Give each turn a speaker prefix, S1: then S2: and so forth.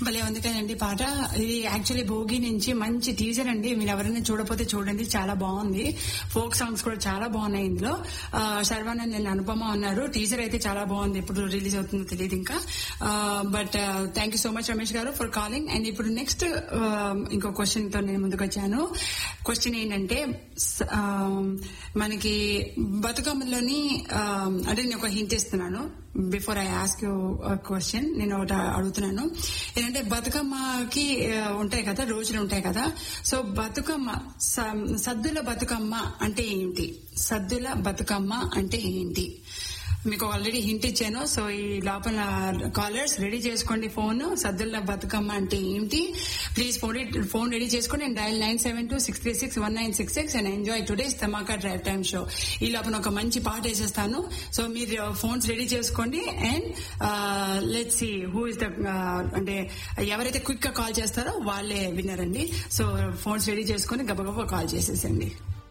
S1: భలే ఉంది కదండి పాట ఇది యాక్చువల్లీ భోగి నుంచి మంచి టీజర్ అండి మీరు ఎవరైనా చూడకపోతే చూడండి చాలా బాగుంది ఫోక్ సాంగ్స్ కూడా చాలా బాగున్నాయి ఇందులో ఆ, శర్వానంద్ నేను అనుపమ ఉన్నారు టీజర్ అయితే చాలా బాగుంది ఎప్పుడు రిలీజ్ అవుతుందో తెలియదు ఇంకా but thank you so much Ramesh garu for calling and ఇప్పుడు నెక్స్ట్ ఇంకో క్వశ్చన్ తో నేను ముందుకు వచ్చాను క్వశ్చన్ ఏంటంటే స- ఆ, మనకి బతుకమ్మలోని ఆ, అంటే నేను ఒక హింట్ ఇస్తున్నాను before I ask you question నేను ఒకటి అడుగుతున్నాను ఏంటంటే బతుకమ్మకి ఆ, ఉంటాయి కదా రోజులు ఉంటాయి కదా సో బతుకమ్మ స- సద్దుల బతుకమ్మ అంటే ఏంటి సద్దుల బతుకమ్మ అంటే ఏంటి మీకు ఆల్రెడీ హింట్ ఇచ్చాను సో ఈ లోపల కాలర్స్ రెడీ చేసుకోండి ఫోన్ సద్దుల బతుకమ్మ అంటే ఏంటి ప్లీజ్ ఫోన్ ఫోన్ రెడీ చేసుకోండి and dial nine seven two six three six one nine six six and enjoy today's Dhamaka drive time show ఈ లోపల ఒక మంచి పాట వేసేస్తాను సో మీరు ఫోన్స్ రెడీ చేసుకోండి and let see who is the అంటే ఎవరైతే క్విక్ గా కాల్ చేస్తారో వాళ్ళే విన్నర్ అండి సో ఫోన్స్ రెడీ చేసుకొని గబగబా కాల్ చేసేసండి